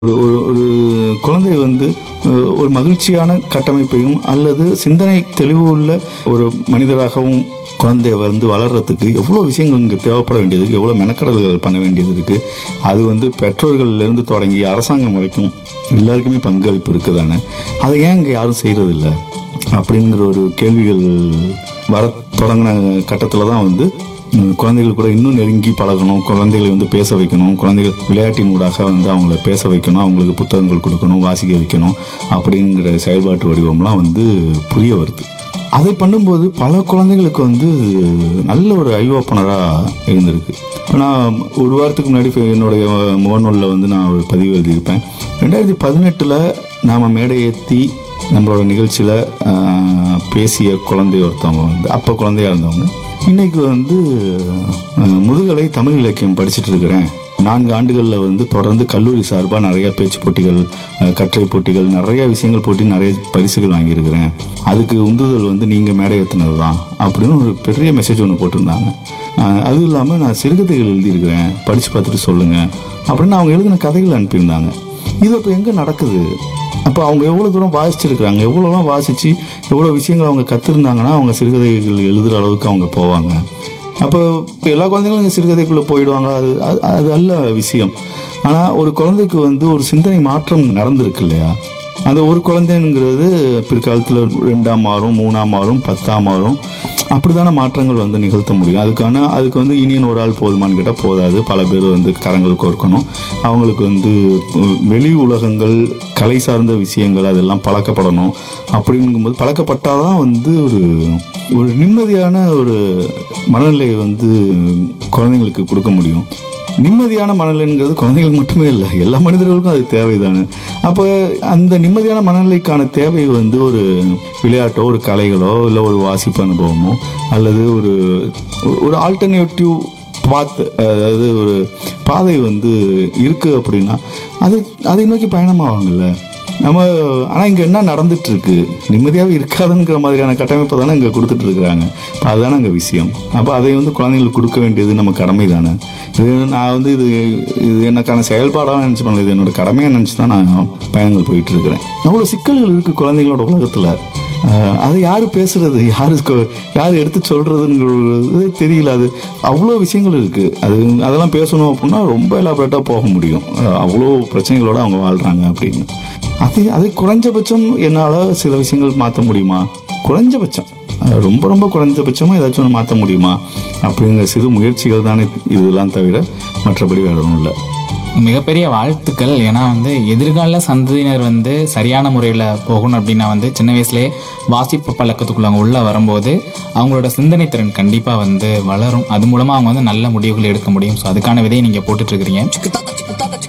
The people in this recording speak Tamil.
ஒரு ஒரு ஒரு குழந்தை வந்து அஹ், ஒரு மகிழ்ச்சியான கட்டமைப்பையும் அல்லது சிந்தனை தெளிவு உள்ள ஒரு மனிதராகவும் குழந்தை வந்து வளர்றதுக்கு எவ்வளோ விஷயங்கள் இங்கே தேவைப்பட வேண்டியது இருக்கு எவ்வளோ மெனக்கடல்கள் பண்ண வேண்டியது இருக்கு அது வந்து பெற்றோர்கள்லேருந்து தொடங்கி அரசாங்கம் வரைக்கும் எல்லாருக்குமே பங்களிப்பு இருக்குதானே அதை ஏன் இங்கே யாரும் செய்யறதில்ல அப்படிங்கிற ஒரு கேள்விகள் வர தொடங்கின கட்டத்தில் தான் வந்து உம், குழந்தைகள் கூட இன்னும் நெருங்கி பழகணும் குழந்தைகளை வந்து பேச வைக்கணும் குழந்தைகள் விளையாட்டின் ஊடாக வந்து அவங்கள பேச வைக்கணும் அவங்களுக்கு புத்தகங்கள் கொடுக்கணும் வாசிக்க வைக்கணும் அப்படிங்கிற செயல்பாட்டு வடிவம்லாம் வந்து புரிய வருது அதை பண்ணும்போது பல குழந்தைகளுக்கு வந்து நல்ல ஒரு ஐஓப்பனராக இருந்திருக்கு இப்ப நான் ஒரு வாரத்துக்கு முன்னாடி இப்ப என்னுடைய முகநூலில் வந்து நான் ஒரு பதிவு எழுதியிருப்பேன் ரெண்டாயிரத்தி பதினெட்டில் நாம் மேடை ஏற்றி நம்மளோட நிகழ்ச்சியில் பேசிய குழந்தை ஒருத்தவங்க வந்து அப்போ குழந்தையா இருந்தவங்க இன்னைக்கு வந்து அஹ், முதுகலை தமிழ் இலக்கியம் படிச்சுட்டு இருக்கிறேன் நான்கு ஆண்டுகளில் வந்து தொடர்ந்து கல்லூரி சார்பாக நிறைய பேச்சு போட்டிகள் அஹ், கட்டுரை போட்டிகள் நிறைய விஷயங்கள் போட்டி நிறைய பரிசுகள் வாங்கியிருக்கிறேன் அதுக்கு உந்துதல் வந்து நீங்கள் மேடை ஏற்றினது தான் அப்படின்னு ஒரு பெரிய மெசேஜ் ஒன்று போட்டிருந்தாங்க அஹ், அதுவும் இல்லாமல் நான் சிறுகதைகள் எழுதியிருக்கிறேன் படித்து பார்த்துட்டு சொல்லுங்கள் அப்படின்னு அவங்க எழுதின கதைகள் அனுப்பியிருந்தாங்க இது இப்போ எங்கே நடக்குது அப்போ அவங்க எவ்வளோ தூரம் வாசிச்சிருக்கிறாங்க எவ்வளோலாம் வாசித்து எவ்வளோ விஷயங்கள் அவங்க கற்றுருந்தாங்கன்னா அவங்க சிறுகதைகள் எழுதுகிற அளவுக்கு அவங்க போவாங்க அப்போ இப்போ எல்லா குழந்தைங்களும் இங்கே சிறுகதைக்குள்ளே போயிடுவாங்க அது அது- அது அல்ல விஷயம் ஆனால் ஒரு குழந்தைக்கு வந்து ஒரு சிந்தனை மாற்றம் நடந்திருக்கு இல்லையா அந்த ஒரு குழந்தைங்கிறது பிற்காலத்தில் ரெண்டாம் மாறும் மூணாம் மாறும் பத்தாம் மாறும் அப்படிதான மாற்றங்கள் வந்து நிகழ்த்த முடியும் அதுக்கான அதுக்கு வந்து இனியன் ஒரு ஆள் போதுமான்னு கேட்டால் போதாது பல பேர் வந்து கரங்கள் கோர்க்கணும் அவங்களுக்கு வந்து உம், வெளி உலகங்கள் கலை சார்ந்த விஷயங்கள் அதெல்லாம் பழக்கப்படணும் அப்படிங்கும்போது பழக்கப்பட்டாதான் வந்து ஒரு ஒரு நிம்மதியான ஒரு மனநிலையை வந்து குழந்தைங்களுக்கு கொடுக்க முடியும் நிம்மதியான மனநிலைங்கிறது குழந்தைகளுக்கு மட்டுமே இல்லை எல்லா மனிதர்களுக்கும் அது தேவைதானே அப்போ அந்த நிம்மதியான மனநிலைக்கான தேவை வந்து ஒரு விளையாட்டோ ஒரு கலைகளோ இல்லை ஒரு வாசிப்பு அனுபவமோ அல்லது ஒரு ஒரு ஆல்டர்னேட்டிவ் பாத்து அதாவது ஒரு பாதை வந்து இருக்கு அப்படின்னா அது அதை நோக்கி பயணமாவாங்கல்ல நம்ம ஆனால் இங்கே என்ன நடந்துட்டு இருக்கு நிம்மதியாகவே இருக்காதுங்கிற மாதிரியான கட்டமைப்பை தானே இங்கே கொடுத்துட்டு இருக்கிறாங்க அப்ப அதுதானே அங்கே விஷயம் அப்போ அதை வந்து குழந்தைங்களுக்கு கொடுக்க வேண்டியது நம்ம கடமை தானே இது நான் வந்து இது இது எனக்கான செயல்பாடாக நினச்சி பண்ணல இது என்னோட கடமையாக நினச்சி தான் நான் பயணங்கள் போயிட்டு இருக்கிறேன் அவ்வளோ சிக்கல்கள் இருக்குது குழந்தைங்களோட உலகத்தில் ஆஹ் அது யாரு பேசுறது யாரு கொ- யாரு எடுத்து சொல்றதுங்கிறது தெரியல அது அவ்வளோ விஷயங்கள் இருக்கு அது அதெல்லாம் பேசணும் அப்படின்னா ரொம்ப எலாபரேட்டாக போக முடியும் ஆஹ் அவ்வளோ பிரச்சனைகளோட அவங்க வாழ்றாங்க அப்படின்னு அது அது குறைஞ்சபட்சம் என்னால் சில விஷயங்கள் மாற்ற முடியுமா குறைஞ்சபட்சம் ஆஹ் ரொம்ப ரொம்ப குறைஞ்சபட்சமாக ஏதாச்சும் ஒன்று மாற்ற முடியுமா அப்படிங்கிற சிறு முயற்சிகள் தானே இதெல்லாம் தவிர மற்றபடி வேற ஒன்றும் இல்லை மிகப்பெரிய வாழ்த்துக்கள் ஏன்னா வந்து எதிர்கால சந்ததியினர் வந்து சரியான முறையில் போகணும் அப்படின்னா வந்து சின்ன வயசுலேயே வாசிப்பு பழக்கத்துக்குள்ள அவங்க உள்ளே வரும்போது அவங்களோட சிந்தனை திறன் கண்டிப்பாக வந்து வளரும் அது மூலமாக அவங்க வந்து நல்ல முடிவுகள் எடுக்க முடியும் ஸோ அதுக்கான விதையை நீங்கள் போட்டுட்ருக்கிறீங்க